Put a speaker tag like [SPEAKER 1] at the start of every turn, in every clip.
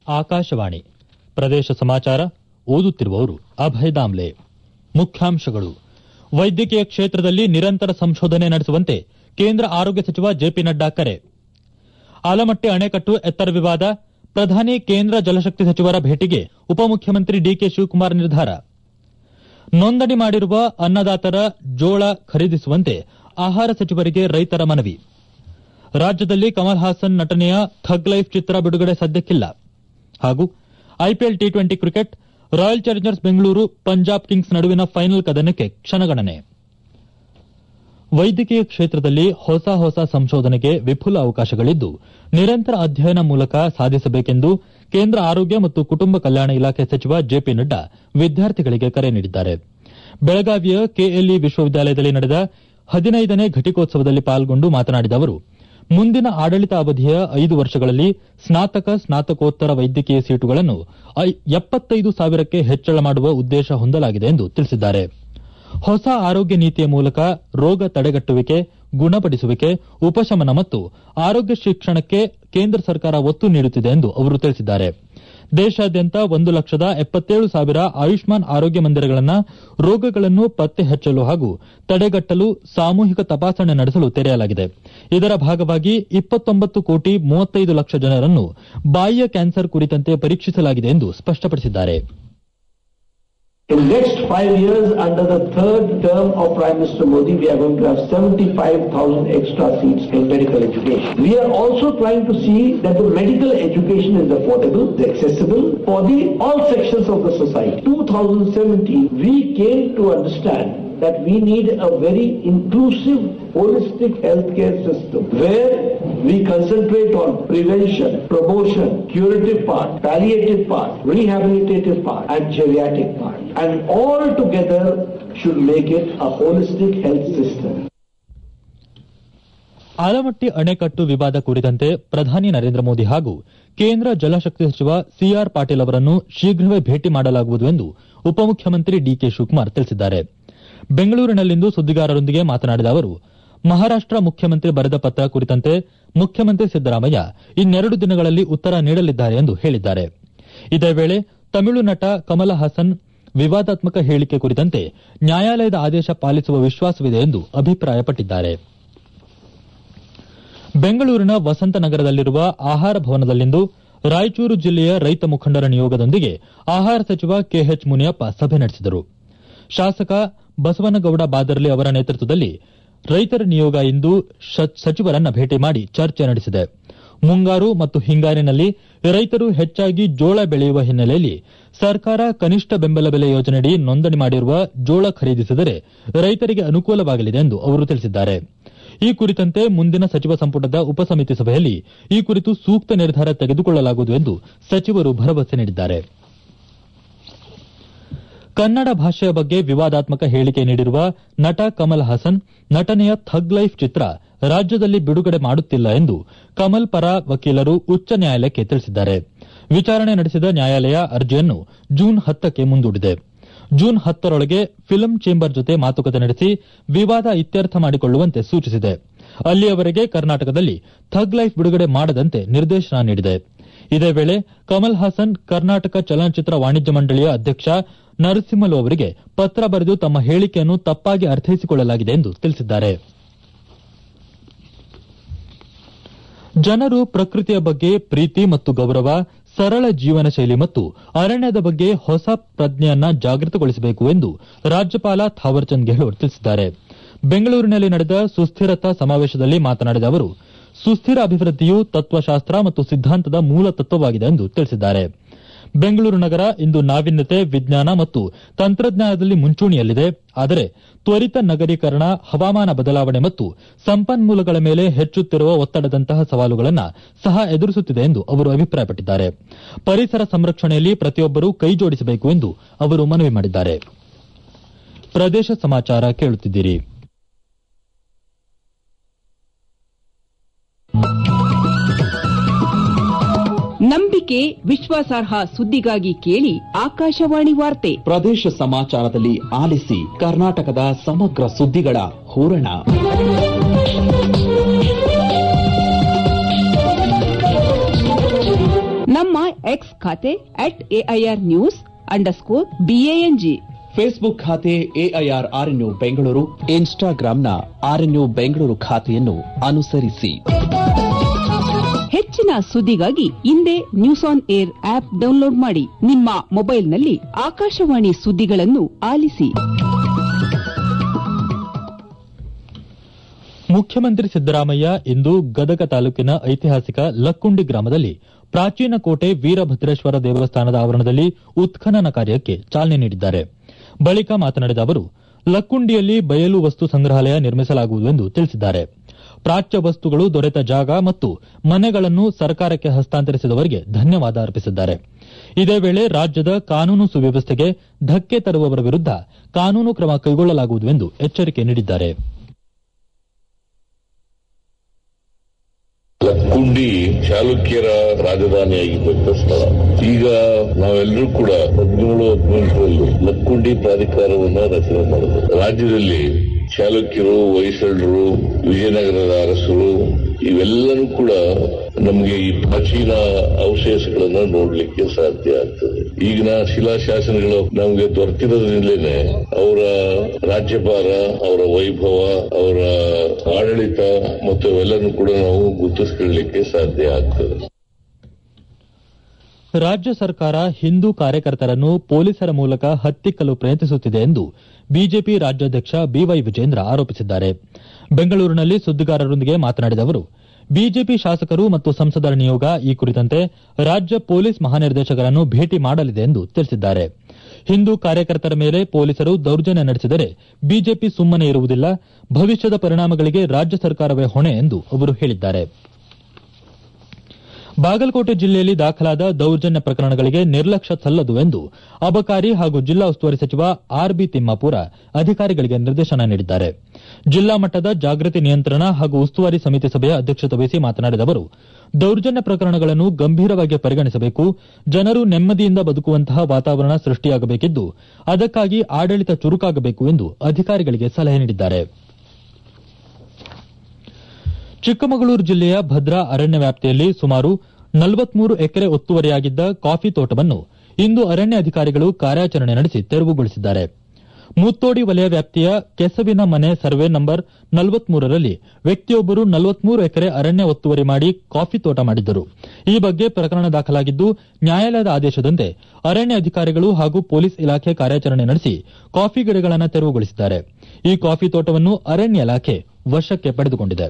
[SPEAKER 1] ಆಕಾಶವಾಣಿ ಪ್ರದೇಶ ಸಮಾಚಾರ ಓದುತ್ತಿರುವವರು ಅಭಯ ದಾಮ್ಲೆ ಮುಖ್ಯಾಂಶಗಳು ವೈದ್ಯಕೀಯ ಕ್ಷೇತ್ರದಲ್ಲಿ ನಿರಂತರ ಸಂಶೋಧನೆ ನಡೆಸುವಂತೆ ಕೇಂದ್ರ ಆರೋಗ್ಯ ಸಚಿವ ಜೆಪಿ ನಡ್ಡಾ ಕರೆ ಆಲಮಟ್ಟಿ ಅಣೆಕಟ್ಟು ಎತ್ತರ ವಿವಾದ ಪ್ರಧಾನಿ ಕೇಂದ್ರ ಜಲಶಕ್ತಿ ಸಚಿವರ ಭೇಟಿಗೆ ಉಪಮುಖ್ಯಮಂತ್ರಿ ಡಿಕೆ ಶಿವಕುಮಾರ್ ನಿರ್ಧಾರ ನೋಂದಣಿ ಮಾಡಿರುವ ಅನ್ನದಾತರ ಜೋಳ ಖರೀದಿಸುವಂತೆ ಆಹಾರ ಸಚಿವರಿಗೆ ರೈತರ ಮನವಿ ರಾಜ್ಯದಲ್ಲಿ ಕಮಲ್ ಹಾಸನ್ ನಟನೆಯ ಥಗ್ ಲೈಫ್ ಚಿತ್ರ ಬಿಡುಗಡೆ ಸದ್ಯಕ್ಕಿಲ್ಲ ಹಾಗೂ IPL T twenty cricket Royal Challengers Bengaluru Punjab Kings ನಡುವಿನ ಫೈನಲ್ ಕದನಕ್ಕೆ ಕ್ಷಣಗಣನೆ ವೈದ್ಯಕೀಯ ಕ್ಷೇತ್ರದಲ್ಲಿ ಹೊಸ ಹೊಸ ಸಂಶೋಧನೆಗೆ ವಿಪುಲ ಅವಕಾಶಗಳಿದ್ದು ನಿರಂತರ ಅಧ್ಯಯನ ಮೂಲಕ ಸಾಧಿಸಬೇಕೆಂದು ಕೇಂದ್ರ ಆರೋಗ್ಯ ಮತ್ತು ಕುಟುಂಬ ಕಲ್ಯಾಣ ಇಲಾಖೆ ಸಚಿವ ಜೆಪಿ ನಡ್ಡಾ ವಿದ್ಯಾರ್ಥಿಗಳಿಗೆ ಕರೆ ನೀಡಿದ್ದಾರೆ ಬೆಳಗಾವಿಯ ಕೆಎಲ್ಇ ವಿಶ್ವವಿದ್ಯಾಲಯದಲ್ಲಿ ನಡೆದ ಹದಿನೈದನೇ ಘಟಿಕೋತ್ಸವದಲ್ಲಿ ಪಾಲ್ಗೊಂಡು ಮಾತನಾಡಿದ ಅವರು ಮುಂದಿನ ಆಡಳಿತ ಅವಧಿಯ ಐದು ವರ್ಷಗಳಲ್ಲಿ ಸ್ನಾತಕ ಸ್ನಾತಕೋತ್ತರ ವೈದ್ಯಕೀಯ ಸೀಟುಗಳನ್ನು ಎಪ್ಪತ್ತೈದು ಸಾವಿರಕ್ಕೆ ಹೆಚ್ಚಳ ಮಾಡುವ ಉದ್ದೇಶ ಹೊಂದಲಾಗಿದೆ ಎಂದು ತಿಳಿಸಿದ್ದಾರೆ ಹೊಸ ಆರೋಗ್ಯ ನೀತಿಯ ಮೂಲಕ ರೋಗ ತಡೆಗಟ್ಟುವಿಕೆ ಗುಣಪಡಿಸುವಿಕೆ ಉಪಶಮನ ಮತ್ತು ಆರೋಗ್ಯ ಶಿಕ್ಷಣಕ್ಕೆ ಕೇಂದ್ರ ಸರ್ಕಾರ ಒತ್ತು ನೀಡುತ್ತಿದೆ ಎಂದು ಅವರು ತಿಳಿಸಿದ್ದಾರೆ ದೇಶಾದ್ಯಂತ ಒಂದು ಲಕ್ಷದ ಎಪ್ಪತ್ತೇಳು ಸಾವಿರ ಆಯುಷ್ಮಾನ್ ಆರೋಗ್ಯ ಮಂದಿರಗಳನ್ನು ರೋಗಗಳನ್ನು ಪತ್ತೆ ಹಚ್ಚಲು ಹಾಗೂ ತಡೆಗಟ್ಟಲು ಸಾಮೂಹಿಕ ತಪಾಸಣೆ ನಡೆಸಲು ತೆರೆಯಲಾಗಿದೆ ಇದರ ಭಾಗವಾಗಿ ಇಪ್ಪತ್ತೊಂಬತ್ತು ಕೋಟಿ ಮೂವತ್ತೈದು ಲಕ್ಷ ಜನರನ್ನು ಬಾಯಿಯ ಕ್ಯಾನ್ಸರ್ ಕುರಿತಂತೆ ಪರೀಕ್ಷಿಸಲಾಗಿದೆ ಎಂದು ಸ್ಪಷ್ಟಪಡಿಸಿದ್ದಾರೆ
[SPEAKER 2] In next five years, under the third term of Prime Minister Modi, we are going to have 75,000 extra seats in medical education. We are also trying to see that the medical education is affordable, accessible for the all sections of the society. 2017, we came to understand that we need a very inclusive, holistic healthcare system where we concentrate on prevention, promotion, curative part, palliative part, rehabilitative part, and geriatric part. And all together should make it a holistic health system.
[SPEAKER 1] Almatti ಅಣೆಕಟ್ಟು ವಿವಾದ ಕುರಿತಂತೆ ಪ್ರಧಾನಿ ನರೇಂದ್ರ ಮೋದಿ ಹಾಗೂ ಕೇಂದ್ರ ಜಲಶಕ್ತಿ ಸಚಿವ CR Patil ಅವರನ್ನು ಶೀಘ್ರವೇ ಭೇಟಿ ಮಾಡಲಾಗುವುದು ಎಂದು ಉಪಮುಖ್ಯಮಂತ್ರಿ ಡಿಕೆ ಶಿವಕುಮಾರ್ ತಿಳಿಸಿದ್ದಾರೆ ಬೆಂಗಳೂರಿನಲ್ಲಿಂದು ಸುದ್ದಿಗಾರರೊಂದಿಗೆ ಮಾತನಾಡಿದ ಅವರು ಮಹಾರಾಷ್ಟ ಮುಖ್ಯಮಂತ್ರಿ ಬರೆದ ಪತ್ರ ಕುರಿತಂತೆ ಮುಖ್ಯಮಂತ್ರಿ ಸಿದ್ದರಾಮಯ್ಯ ಇನ್ನೆರಡು ದಿನಗಳಲ್ಲಿ ಉತ್ತರ ನೀಡಲಿದ್ದಾರೆ ಎಂದು ಹೇಳಿದ್ದಾರೆ ಇದೇ ವೇಳೆ ತಮಿಳು ನಟ ಕಮಲ ಹಾಸನ್ ವಿವಾದಾತ್ಮಕ ಹೇಳಿಕೆ ಕುರಿತಂತೆ ನ್ಯಾಯಾಲಯದ ಆದೇಶ ಪಾಲಿಸುವ ವಿಶ್ವಾಸವಿದೆ ಎಂದು ಅಭಿಪ್ರಾಯಪಟ್ಟಿದ್ದಾರೆ ಬೆಂಗಳೂರಿನ ವಸಂತನಗರದಲ್ಲಿರುವ ಆಹಾರ ಭವನದಲ್ಲಿಂದು ರಾಯಚೂರು ಜಿಲ್ಲೆಯ ರೈತ ಮುಖಂಡರ ನಿಯೋಗದೊಂದಿಗೆ ಆಹಾರ ಸಚಿವ ಕೆಎಚ್ ಮುನಿಯಪ್ಪ ಸಭೆ ನಡೆಸಿದರು ಶಾಸಕ ಬಸವನಗೌಡ ಬಾದರ್ಲಿ ಅವರ ನೇತೃತ್ವದಲ್ಲಿ ರೈತರ ನಿಯೋಗ ಇಂದು ಸಚಿವರನ್ನ ಭೇಟಿ ಮಾಡಿ ಚರ್ಚೆ ನಡೆಸಿದೆ ಮುಂಗಾರು ಮತ್ತು ಹಿಂಗಾರಿನಲ್ಲಿ ರೈತರು ಹೆಚ್ಚಾಗಿ ಜೋಳ ಬೆಳೆಯುವ ಹಿನ್ನೆಲೆಯಲ್ಲಿ ಸರ್ಕಾರ ಕನಿಷ್ಠ ಬೆಂಬಲ ಬೆಲೆ ಯೋಜನೆಯಡಿ ನೋಂದಣಿ ಮಾಡಿರುವ ಜೋಳ ಖರೀದಿಸಿದರೆ ರೈತರಿಗೆ ಅನುಕೂಲವಾಗಲಿದೆ ಎಂದು ಅವರು ತಿಳಿಸಿದ್ದಾರೆ ಈ ಕುರಿತಂತೆ ಮುಂದಿನ ಸಚಿವ ಸಂಪುಟದ ಉಪಸಮಿತಿ ಸಭೆಯಲ್ಲಿ ಈ ಕುರಿತು ಸೂಕ್ತ ನಿರ್ಧಾರ ತೆಗೆದುಕೊಳ್ಳಲಾಗುವುದು ಎಂದು ಸಚಿವರು ಭರವಸೆ ನೀಡಿದ್ದಾರೆ ಕನ್ನಡ ಭಾಷೆಯ ಬಗ್ಗೆ ವಿವಾದಾತ್ಮಕ ಹೇಳಿಕೆ ನೀಡಿರುವ ನಟ ಕಮಲ್ ಹಾಸನ್ ನಟನೆಯ ಥಗ್ ಲೈಫ್ ಚಿತ್ರ ರಾಜ್ಯದಲ್ಲಿ ಬಿಡುಗಡೆ ಮಾಡುತ್ತಿಲ್ಲ ಎಂದು ಕಮಲ್ ಪರ ವಕೀಲರು ಉಚ್ಚ ನ್ಯಾಯಾಲಯಕ್ಕೆ ತಿಳಿಸಿದ್ದಾರೆ ವಿಚಾರಣೆ ನಡೆಸಿದ ನ್ಯಾಯಾಲಯ ಅರ್ಜಿಯನ್ನು ಜೂನ್ ಹತ್ತಕ್ಕೆ ಮುಂದೂಡಿದೆ ಜೂನ್ ಹತ್ತರೊಳಗೆ ಫಿಲ್ಮ್ ಚೇಂಬರ್ ಜೊತೆ ಮಾತುಕತೆ ನಡೆಸಿ ವಿವಾದ ಇತ್ಯರ್ಥ ಮಾಡಿಕೊಳ್ಳುವಂತೆ ಸೂಚಿಸಿದೆ ಅಲ್ಲಿಯವರೆಗೆ ಕರ್ನಾಟಕದಲ್ಲಿ ಥಗ್ ಲೈಫ್ ಬಿಡುಗಡೆ ಮಾಡದಂತೆ ನಿರ್ದೇಶನ ನೀಡಿದೆ ಇದೇ ವೇಳೆ ಕಮಲ್ ಹಾಸನ್ ಕರ್ನಾಟಕ ಚಲನಚಿತ್ರ ವಾಣಿಜ್ಯ ಮಂಡಳಿಯ ಅಧ್ಯಕ್ಷ ನರಸಿಂಹಲು ಅವರಿಗೆ ಪತ್ರ ಬರೆದು ತಮ್ಮ ಹೇಳಿಕೆಯನ್ನು ತಪ್ಪಾಗಿ ಅರ್ಥೈಸಿಕೊಳ್ಳಲಾಗಿದೆ ಎಂದು ತಿಳಿಸಿದ್ದಾರೆ ಜನರು ಪ್ರಕೃತಿಯ ಬಗ್ಗೆ ಪ್ರೀತಿ ಮತ್ತು ಗೌರವ ಸರಳ ಜೀವನ ಶೈಲಿ ಮತ್ತು ಅರಣ್ಯದ ಬಗ್ಗೆ ಹೊಸ ಪ್ರಜ್ಞೆಯನ್ನ ಜಾಗೃತಗೊಳಿಸಬೇಕು ಎಂದು ರಾಜ್ಯಪಾಲ ಥಾವರ್ಚಂದ್ ಗೆಹ್ಲೋಟ್ ತಿಳಿಸಿದ್ದಾರೆ ಬೆಂಗಳೂರಿನಲ್ಲಿ ನಡೆದ ಸುಸ್ಥಿರತಾ ಸಮಾವೇಶದಲ್ಲಿ ಮಾತನಾಡಿದ ಅವರು ಸುಸ್ಥಿರ ಅಭಿವೃದ್ಧಿಯು ತತ್ವಶಾಸ್ತ್ರ ಮತ್ತು ಸಿದ್ದಾಂತದ ಮೂಲ ತತ್ವವಾಗಿದೆ ಎಂದು ತಿಳಿಸಿದ್ದಾರೆ ಬೆಂಗಳೂರು ನಗರ ಇಂದು ನಾವೀನ್ಯತೆ ವಿಜ್ಞಾನ ಮತ್ತು ತಂತ್ರಜ್ಞಾನದಲ್ಲಿ ಮುಂಚೂಣಿಯಲ್ಲಿದೆ ಆದರೆ ತ್ವರಿತ ನಗರೀಕರಣ ಹವಾಮಾನ ಬದಲಾವಣೆ ಮತ್ತು ಸಂಪನ್ಮೂಲಗಳ ಮೇಲೆ ಹೆಚ್ಚುತ್ತಿರುವ ಒತ್ತಡದಂತಹ ಸವಾಲುಗಳನ್ನು ಸಹ ಎದುರಿಸುತ್ತಿದೆ ಎಂದು ಅವರು ಅಭಿಪ್ರಾಯಪಟ್ಟಿದ್ದಾರೆ ಪರಿಸರ ಸಂರಕ್ಷಣೆಯಲ್ಲಿ ಪ್ರತಿಯೊಬ್ಬರೂ ಕೈಜೋಡಿಸಬೇಕು ಎಂದು ಅವರು ಮನವಿ ಮಾಡಿದ್ದಾರೆ ಪ್ರದೇಶ ಸಮಾಚಾರ ಕೇಳುತ್ತಿದ್ದೀರಿ
[SPEAKER 3] ನಂಬಿಕೆ ವಿಶ್ವಾಸಾರ್ಹ ಸುದ್ದಿಗಾಗಿ ಕೇಳಿ ಆಕಾಶವಾಣಿ ವಾರ್ತೆ
[SPEAKER 4] ಪ್ರದೇಶ ಸಮಾಚಾರದಲ್ಲಿ ಆಲಿಸಿ ಕರ್ನಾಟಕದ ಸಮಗ್ರ ಸುದ್ದಿಗಳ ಹೂರಣ
[SPEAKER 3] ನಮ್ಮ ಎಕ್ಸ್ ಖಾತೆ at AIR news underscore BANG
[SPEAKER 4] Facebook ಖಾತೆ ಎಐಆರ್ ಆರ್ಎನ್ಯು ಬೆಂಗಳೂರು ಇನ್ಸ್ಟಾಗ್ರಾಂನ ಆರ್ಎನ್ಯು ಬೆಂಗಳೂರು ಖಾತೆಯನ್ನು ಅನುಸರಿಸಿ
[SPEAKER 3] ಹೆಚ್ಚಿನ ಸುದ್ದಿಗಾಗಿ ಹಿಂದೆ news on air app download ಮಾಡಿ ನಿಮ್ಮ ಮೊಬೈಲ್ನಲ್ಲಿ ಆಕಾಶವಾಣಿ ಸುದ್ದಿಗಳನ್ನು ಆಲಿಸಿ
[SPEAKER 1] ಮುಖ್ಯಮಂತ್ರಿ ಸಿದ್ದರಾಮಯ್ಯ ಇಂದು ಗದಗ ತಾಲೂಕಿನ ಐತಿಹಾಸಿಕ ಲಕ್ಕುಂಡಿ ಗ್ರಾಮದಲ್ಲಿ ಪ್ರಾಚೀನ ಕೋಟೆ ವೀರಭದ್ರೇಶ್ವರ ದೇವಸ್ಥಾನದ ಆವರಣದಲ್ಲಿ ಉತ್ಖನನ ಕಾರ್ಯಕ್ಕೆ ಚಾಲನೆ ನೀಡಿದ್ದಾರೆ ಬಳಿಕ ಮಾತನಾಡಿದ ಅವರು ಲಕ್ಕುಂಡಿಯಲ್ಲಿ ಬಯಲು ವಸ್ತು ಸಂಗ್ರಹಾಲಯ ನಿರ್ಮಿಸಲಾಗುವುದು ಎಂದು ತಿಳಿಸಿದ್ದಾರೆ ಪ್ರಾಚ್ಯ ವಸ್ತುಗಳು ದೊರೆತ ಜಾಗ ಮತ್ತು ಮನೆಗಳನ್ನು ಸರ್ಕಾರಕ್ಕೆ ಹಸ್ತಾಂತರಿಸಿದವರಿಗೆ ಧನ್ಯವಾದ ಅರ್ಪಿಸಿದ್ದಾರೆ ಇದೇ ವೇಳೆ ರಾಜ್ಯದ ಕಾನೂನು ಸುವ್ಯವಸ್ಥೆಗೆ ಧಕ್ಕೆ ತರುವವರ ವಿರುದ್ಧ ಕಾನೂನು ಕ್ರಮ ಕೈಗೊಳ್ಳಲಾಗುವುದು ಎಂದು ಎಚ್ಚರಿಕೆ ನೀಡಿದ್ದಾರೆ
[SPEAKER 5] ಲಕ್ಕುಂಡಿ ಚಾಲುಕ್ಯರ ರಾಜಧಾನಿಯಾಗಿದ್ದಂತ ಸ್ಥಳ ಈಗ ನಾವೆಲ್ಲರೂ ಕೂಡ ಹದಿನೇಳು ಹದಿನೆಂಟರಲ್ಲಿ ಲಕ್ಕುಂಡಿ ಪ್ರಾಧಿಕಾರವನ್ನ ರಚನೆ ಮಾಡಿದ್ರು ರಾಜ್ಯದಲ್ಲಿ ಚಾಲುಕ್ಯರು ಹೊಯ್ಸಳರು ವಿಜಯನಗರದ ಅರಸರು ಇವೆಲ್ಲನೂ ಕೂಡ ನಮಗೆ ಈ ಪ್ರಾಚೀನ ಅವಶೇಷಗಳನ್ನ ನೋಡ್ಲಿಕ್ಕೆ ಸಾಧ್ಯ ಆಗ್ತದೆ ಈಗಿನ ಶಿಲಾಶಾಸನಗಳು ನಮಗೆ ದೊರೆತಿರೋದ್ರಿಂದಲೇ ಅವರ ರಾಜ್ಯಭಾರ ಅವರ ವೈಭವ ಅವರ ಆಡಳಿತ ಮತ್ತು ಅವೆಲ್ಲನೂ ಕೂಡ ನಾವು ಗುರುತಿಸ್ಕೊಳ್ಳಲಿಕ್ಕೆ ಸಾಧ್ಯ ಆಗ್ತದೆ
[SPEAKER 1] ರಾಜ್ಯ ಸರ್ಕಾರ ಹಿಂದೂ ಕಾರ್ಯಕರ್ತರನ್ನು ಪೊಲೀಸರ ಮೂಲಕ ಹತ್ತಿಕ್ಕಲು ಪ್ರಯತ್ನಿಸುತ್ತಿದೆ ಎಂದು ಬಿಜೆಪಿ ರಾಜ್ಯಾಧ್ಯಕ್ಷ ಬಿವೈ ವಿಜೇಂದ್ರ ಆರೋಪಿಸಿದ್ದಾರೆ ಬೆಂಗಳೂರಿನಲ್ಲಿ ಸುದ್ದಿಗಾರರೊಂದಿಗೆ ಮಾತನಾಡಿದ ಅವರು ಬಿಜೆಪಿ ಶಾಸಕರು ಮತ್ತು ಸಂಸದರ ನಿಯೋಗ ಈ ಕುರಿತಂತೆ ರಾಜ್ಯ ಪೊಲೀಸ್ ಮಹಾನಿರ್ದೇಶಕರನ್ನು ಭೇಟಿ ಮಾಡಲಿದೆ ಎಂದು ತಿಳಿಸಿದ್ದಾರೆ ಹಿಂದೂ ಕಾರ್ಯಕರ್ತರ ಮೇಲೆ ಪೊಲೀಸರು ದೌರ್ಜನ್ಯ ನಡೆಸಿದರೆ ಬಿಜೆಪಿ ಸುಮ್ಮನೆ ಇರುವುದಿಲ್ಲ ಭವಿಷ್ಯದ ಪರಿಣಾಮಗಳಿಗೆ ರಾಜ್ಯ ಸರ್ಕಾರವೇ ಹೊಣೆ ಎಂದು ಅವರು ಹೇಳಿದ್ದಾರೆ ಬಾಗಲಕೋಟೆ ಜಿಲ್ಲೆಯಲ್ಲಿ ದಾಖಲಾದ ದೌರ್ಜನ್ಯ ಪ್ರಕರಣಗಳಿಗೆ ನಿರ್ಲಕ್ಷ್ಯ ಸಲ್ಲದು ಎಂದು ಅಬಕಾರಿ ಹಾಗೂ ಜಿಲ್ಲಾ ಉಸ್ತುವಾರಿ ಸಚಿವ ಆರ್ಬಿ ತಿಮ್ಮಾಪುರ ಅಧಿಕಾರಿಗಳಿಗೆ ನಿರ್ದೇಶನ ನೀಡಿದ್ದಾರೆ ಜಿಲ್ಲಾ ಮಟ್ಟದ ಜಾಗೃತಿ ನಿಯಂತ್ರಣ ಹಾಗೂ ಉಸ್ತುವಾರಿ ಸಮಿತಿ ಸಭೆಯ ಅಧ್ಯಕ್ಷತೆ ವಹಿಸಿ ಮಾತನಾಡಿದ ಅವರು ದೌರ್ಜನ್ಯ ಪ್ರಕರಣಗಳನ್ನು ಗಂಭೀರವಾಗಿ ಪರಿಗಣಿಸಬೇಕು ಜನರು ನೆಮ್ಮದಿಯಿಂದ ಬದುಕುವಂತಹ ವಾತಾವರಣ ಸೃಷ್ಟಿಯಾಗಬೇಕಿದ್ದು ಅದಕ್ಕಾಗಿ ಆಡಳಿತ ಚುರುಕಾಗಬೇಕು ಎಂದು ಅಧಿಕಾರಿಗಳಿಗೆ ಸಲಹೆ ನೀಡಿದ್ದಾರೆ ಚಿಕ್ಕಮಗಳೂರು ಜಿಲ್ಲೆಯ ಭದ್ರಾ ಅರಣ್ಯ ವ್ಯಾಪ್ತಿಯಲ್ಲಿ ಸುಮಾರು ನಲವತ್ಮೂರು ಎಕರೆ ಒತ್ತುವರಿಯಾಗಿದ್ದ ಕಾಫಿ ತೋಟವನ್ನು ಇಂದು ಅರಣ್ಯ ಅಧಿಕಾರಿಗಳು ಕಾರ್ಯಾಚರಣೆ ನಡೆಸಿ ತೆರವುಗೊಳಿಸಿದ್ದಾರೆ ಮುತ್ತೋಡಿ ವಲಯ ವ್ಯಾಪ್ತಿಯ ಕೆಸವಿನ ಮನೆ ಸರ್ವೆ ನಂಬರ್ ನಲವತ್ಮೂರರಲ್ಲಿ ವ್ಯಕ್ತಿಯೊಬ್ಬರು ನಲವತ್ಮೂರು ಎಕರೆ ಅರಣ್ಯ ಒತ್ತುವರಿ ಮಾಡಿ ಕಾಫಿ ತೋಟ ಮಾಡಿದ್ದರು ಈ ಬಗ್ಗೆ ಪ್ರಕರಣ ದಾಖಲಾಗಿದ್ದು ನ್ಯಾಯಾಲಯದ ಆದೇಶದಂತೆ ಅರಣ್ಯ ಅಧಿಕಾರಿಗಳು ಹಾಗೂ ಪೊಲೀಸ್ ಇಲಾಖೆ ಕಾರ್ಯಾಚರಣೆ ನಡೆಸಿ ಕಾಫಿ ಗಿಡಗಳನ್ನು ತೆರವುಗೊಳಿಸಿದ್ದಾರೆ ಈ ಕಾಫಿ ತೋಟವನ್ನು ಅರಣ್ಯ ಇಲಾಖೆ ವಶಕ್ಕೆ ಪಡೆದುಕೊಂಡಿದೆ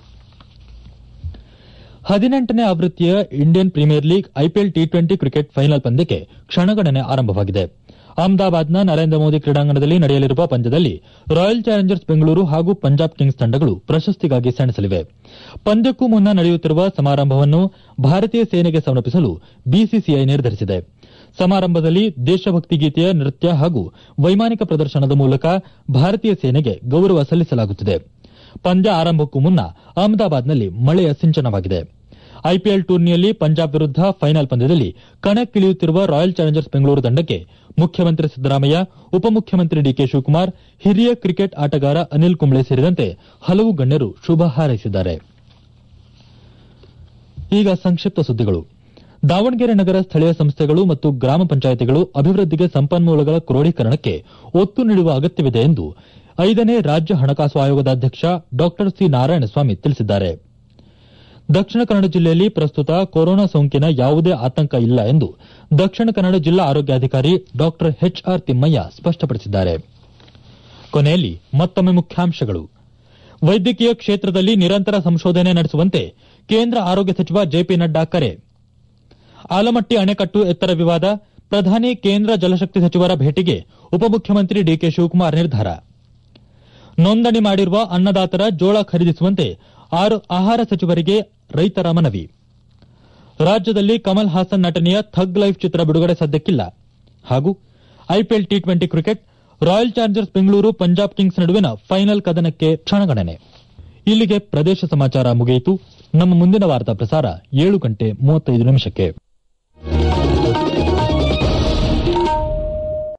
[SPEAKER 1] ಹದಿನೆಂಟನೇ ಆವೃತ್ತಿಯ Indian Premier League IPL T twenty cricket final ಪಂದ್ಯಕ್ಕೆ ಕ್ಷಣಗಣನೆ ಆರಂಭವಾಗಿದೆ ಅಹಮದಾಬಾದ್ನ ನರೇಂದ್ರ ಮೋದಿ ಕ್ರೀಡಾಂಗಣದಲ್ಲಿ ನಡೆಯಲಿರುವ ಪಂದ್ಯದಲ್ಲಿ ರಾಯಲ್ ಚಾಲೆಂಜರ್ಸ್ ಬೆಂಗಳೂರು ಹಾಗೂ ಪಂಜಾಬ್ ಕಿಂಗ್ಸ್ ತಂಡಗಳು ಪ್ರಶಸ್ತಿಗಾಗಿ ಸೆಣಸಲಿವೆ ಪಂದ್ಯಕ್ಕೂ ಮುನ್ನ ನಡೆಯುತ್ತಿರುವ ಸಮಾರಂಭವನ್ನು ಭಾರತೀಯ ಸೇನೆಗೆ ಸಮರ್ಪಿಸಲು ಬಿಸಿಸಿಐ ನಿರ್ಧರಿಸಿದೆ ಸಮಾರಂಭದಲ್ಲಿ ದೇಶಭಕ್ತಿ ಗೀತೆಯ ನೃತ್ಯ ಹಾಗೂ ವೈಮಾನಿಕ ಪ್ರದರ್ಶನದ ಮೂಲಕ ಭಾರತೀಯ ಸೇನೆಗೆ ಗೌರವ ಸಲ್ಲಿಸಲಾಗುತ್ತಿದೆ ಪಂದ್ಯ ಆರಂಭಕ್ಕೂ ಮುನ್ನ ಅಹಮದಾಬಾದ್ನಲ್ಲಿ ಮಳೆಯ ಸಿಂಚನವಾಗಿದೆ ಐಪಿಎಲ್ ಟೂರ್ನಿಯಲ್ಲಿ ಪಂಜಾಬ್ ವಿರುದ್ಧ ಫೈನಲ್ ಪಂದ್ಯದಲ್ಲಿ ಕಣಕ್ಕಿಳಿಯುತ್ತಿರುವ ರಾಯಲ್ ಚಾಲೆಂಜರ್ಸ್ ಬೆಂಗಳೂರು ತಂಡಕ್ಕೆ ಮುಖ್ಯಮಂತ್ರಿ ಸಿದ್ದರಾಮಯ್ಯ ಉಪಮುಖ್ಯಮಂತ್ರಿ ಡಿಕೆ ಶಿವಕುಮಾರ್ ಹಿರಿಯ ಕ್ರಿಕೆಟ್ ಆಟಗಾರ ಅನಿಲ್ ಕುಂಬ್ಳೆ ಸೇರಿದಂತೆ ಹಲವು ಗಣ್ಯರು ಶುಭ ಹಾರೈಸಿದ್ದಾರೆ ಈಗ ಸಂಕ್ಷಿಪ್ತ ಸುದ್ದಿಗಳು ದಾವಣಗೆರೆ ನಗರ ಸ್ಥಳೀಯ ಸಂಸ್ಥೆಗಳು ಮತ್ತು ಗ್ರಾಮ ಪಂಚಾಯಿತಿಗಳು ಅಭಿವೃದ್ಧಿಗೆ ಸಂಪನ್ಮೂಲಗಳ ಕ್ರೋಢೀಕರಣಕ್ಕೆ ಒತ್ತು ನೀಡುವ ಅಗತ್ಯವಿದೆ ಎಂದು ಐದನೇ ರಾಜ್ಯ ಹಣಕಾಸು ಆಯೋಗದ ಅಧ್ಯಕ್ಷ ಡಾ ಸಿ ನಾರಾಯಣಸ್ವಾಮಿ ತಿಳಿಸಿದ್ದಾರೆ ದಕ್ಷಿಣ ಕನ್ನಡ ಜಿಲ್ಲೆಯಲ್ಲಿ ಪ್ರಸ್ತುತ ಕೊರೋನಾ ಸೋಂಕಿನ ಯಾವುದೇ ಆತಂಕ ಇಲ್ಲ ಎಂದು ದಕ್ಷಿಣ ಕನ್ನಡ ಜಿಲ್ಲಾ ಆರೋಗ್ಯಾಧಿಕಾರಿ ಡಾ ಎಚ್ಆರ್ ತಿಮ್ಮಯ್ಯ ಸ್ಪಷ್ಟಪಡಿಸಿದ್ದಾರೆ ಕೊನೆಯಲ್ಲಿ ಮತ್ತೊಮ್ಮೆ ಮುಖ್ಯಾಂಶಗಳು ವೈದ್ಯಕೀಯ ಕ್ಷೇತ್ರದಲ್ಲಿ ನಿರಂತರ ಸಂಶೋಧನೆ ನಡೆಸುವಂತೆ ಕೇಂದ್ರ ಆರೋಗ್ಯ ಸಚಿವ ಜೆಪಿ ನಡ್ಡಾ ಕರೆ ಆಲಮಟ್ಟಿ ಅಣೆಕಟ್ಟು ಎತ್ತರ ವಿವಾದ ಪ್ರಧಾನಿ ಕೇಂದ್ರ ಜಲಶಕ್ತಿ ಸಚಿವರ ಭೇಟಿಗೆ ಉಪಮುಖ್ಯಮಂತ್ರಿ ಡಿಕೆ ಶಿವಕುಮಾರ್ ನಿರ್ಧಾರ ನೋಂದಣಿ ಮಾಡಿರುವ ಅನ್ನದಾತರ ಜೋಳ ಖರೀದಿಸುವಂತೆ ಆಹಾರ ಸಚಿವರಿಗೆ ರೈತರ ಮನವಿ ರಾಜ್ಯದಲ್ಲಿ ಕಮಲ್ ಹಾಸನ್ ನಟನೆಯ ಥಗ್ ಲೈಫ್ ಚಿತ್ರ ಬಿಡುಗಡೆ ಸದ್ಯಕ್ಕಿಲ್ಲ ಹಾಗೂ IPL T twenty cricket Royal Challengers Bengaluru Punjab Kings ನಡುವಿನ ಫೈನಲ್ ಕದನಕ್ಕೆ ಕ್ಷಣಗಣನೆ ಇಲ್ಲಿಗೆ ಪ್ರದೇಶ ಸಮಾಚಾರ ಮುಗಿಯಿತು ನಮ್ಮ ಮುಂದಿನ ವಾರ್ತಾ ಪ್ರಸಾರ ಏಳು ಗಂಟೆ ಮೂವತ್ತೈದು ನಿಮಿಷಕ್ಕೆ